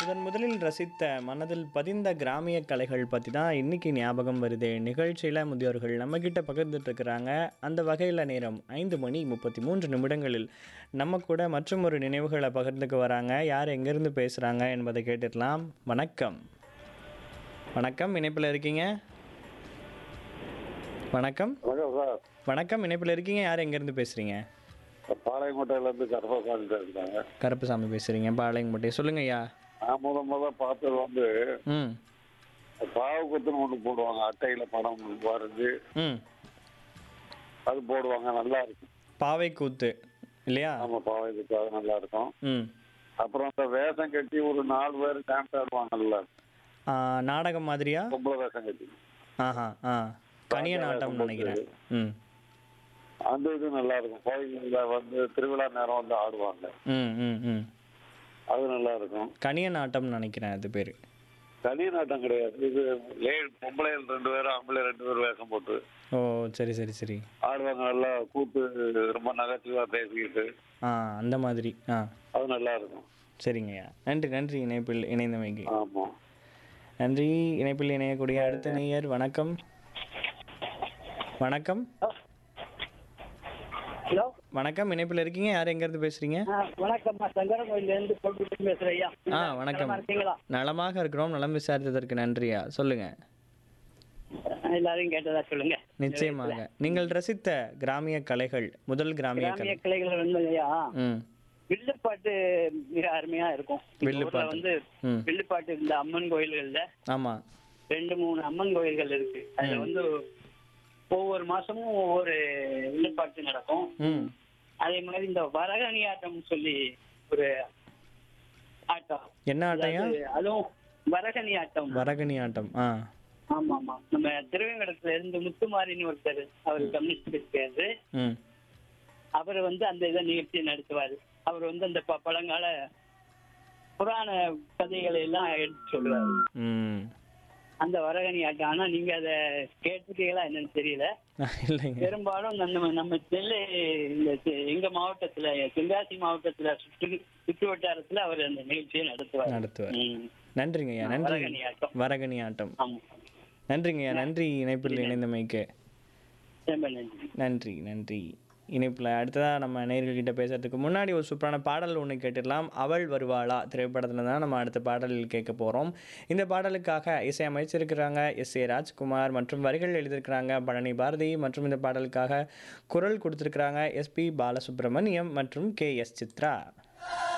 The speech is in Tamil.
முதன் முதலில் ரசித்த மனதில் பதிந்த கிராமிய கலைகள் பற்றி தான் இன்னைக்கு ஞாபகம் வருது நிகழ்ச்சியில் முதியோர்கள் நம்மக்கிட்ட பகிர்ந்துட்டு இருக்கிறாங்க அந்த வகையில் நேரம் ஐந்து மணி முப்பத்தி மூன்று நிமிடங்களில் நம்ம கூட மற்றும் ஒரு நினைவுகளை பகிர்ந்துக்க வராங்க யார் எங்கேருந்து பேசுகிறாங்க என்பதை கேட்டுடலாம் வணக்கம் வணக்கம் இணைப்பில் இருக்கீங்க வணக்கம் வணக்கம் சார் வணக்கம் இணைப்பில் இருக்கீங்க யார் எங்கேருந்து பேசுகிறீங்க பாளையங்கோட்டையிலேருந்து கருப்பசாமி பேசுகிறாங்க கருப்புசாமி பேசுகிறீங்க பாளையங்கோட்டை சொல்லுங்க ஐயா நான் முத முத பார்த்தது வந்து ம் பாவக்குத்துன்னு ஒன்று போடுவாங்க அட்டையில் படம் வரைஞ்சி ம் அது போடுவாங்க நல்லா இருக்கும் பாவை கூத்து இல்லையா ஆமாம் பாவைக்குத்து அது நல்லா இருக்கும் ம் அப்புறம் அந்த வேஷம் கட்டி ஒரு நாலு பேர் டான்ஸ் ஆடுவாங்கல்ல ஆ, நாடகம் மாதிரியா பொம்பளை வேஷம் கட்டி ஆஹா ஆ கனிய நாட்டம்னு நினைக்கிறேன் ம் அந்த இது நல்லா இருக்கும் கோயிலில் வந்து திருவிழா நேரம் வந்து ஆடுவாங்க ம் ம் ம் அது நல்லா இருக்கும் கனிய நாட்டம்னு நினைக்கிறேன் அது பேர் தனி நாட்டம் கிடையாது இது லே பொம்பளைகள் ரெண்டு பேரும் ஆம்பளை ரெண்டு பேரும் வேஷம் போட்டு ஓ சரி சரி சரி ஆடுவாங்க நல்லா கூத்து ரொம்ப நகைச்சுவாக பேசிக்கிட்டு ஆ அந்த மாதிரி ஆ அது நல்லா இருக்கும் சரிங்கய்யா நன்றி நன்றி இணைப்பில் இணைந்தமைக்கு ஆமாம் நன்றி இணைப்பில் இணையக்கூடிய அடுத்த நேயர் வணக்கம் வணக்கம் ஹலோ வணக்கம் இணைப்பில் இருக்கீங்க யார் எங்கேருந்து பேசுகிறீங்க ஆ, வணக்கம்மா சங்கரன் கோயிலேருந்து பொருட்கள் பேசுகிறேன் ஐயா ஆ வணக்கம் நலமா இருக்கீங்களா நலமாக இருக்கிறோம் நலம் விசாரித்ததற்கு நன்றியா சொல்லுங்க எல்லாரையும் கேட்டதா சொல்லுங்க நிச்சயமாக நீங்கள் ரசித்த கிராமிய கலைகள் முதல் கிராமிய கிராமிய கலை கிளைகள் வந்து ஐயா ம் வில்லுப்பாட்டு மிக அருமையா இருக்கும் இந்த ஊர்ல வில்லுப்பாட்டு. வந்து ம் வில்லுப்பாட்டு இந்த அம்மன் கோயில்கள்ல ஆமாம் ரெண்டு மூணு அம்மன் கோயில்கள் இருக்கு அதுல வந்து ஒவ்வொரு மாசமும் ஒவ்வொரு வில்லுப்பாட்டு நடக்கும் ம் அதே மாதிரி இந்த வரகணி ஆட்டம் சொல்லி ஒரு ஆட்டம் என்ன ஆட்டையா அதாவது அதுவும் வரகணி ஆட்டம் வரகணி ஆட்டம் ஆ ஆமா ஆமா நம்ம திருவேங்கடத்துல இருந்து முத்துமாரின்னு ஒருத்தர் அவர் கம்யூனிஸ்ட் பேசுறாரு ம் அவர் வந்து அந்த இதை நிகழ்ச்சி நடத்துவாரு அவர் வந்து அந்த ப- பழங்கால புராண கதைகளை எல்லாம் எடுத்து சொல்லுவாரு ம் அந்த வரகணி ஆட்டம் ஆனா நீங்க அதை கேட்டிருக்கீங்களா என்னன்னு தெரியல இல்லைங்க பெரும்பாலும் நம்ம நம்ம நெல்லை இந்த தெ- எங்க மாவட்டத்துல தென்காசி மாவட்டத்துல சுற்று சுற்று வட்டாரத்துல அவர் அந்த நிகழ்ச்சியை நடத்துவார் நடத்துவார் ம். நன்றிங்கய்யா நன்றி வரகணி ஆட்டம் வரகணி ஆட்டம் ஆமா நன்றிங்கய்யா நன்றி இணைப்பில் இணைந்தமைக்கு ரொம்ப நன்றி நன்றி நன்றி இணைப்பில் அடுத்ததாக நம்ம நேயர்கள்கிட்ட பேசுறதுக்கு முன்னாடி ஒரு சூப்பரான பாடல் ஒன்று கேட்டுடலாம் அவள் வருவாளா திரைப்படத்தில் தான் நம்ம அடுத்த பாடலில் கேட்க போகிறோம் இந்த பாடலுக்காக இசையமைச்சிருக்கிறாங்க எஸ் ஏ ராஜ்குமார் மற்றும் வரிகள் எழுதியிருக்கிறாங்க பழனி பாரதி மற்றும் இந்த பாடலுக்காக குரல் கொடுத்துருக்கிறாங்க எஸ்பி பாலசுப்ரமணியம் மற்றும் கே எஸ் சித்ரா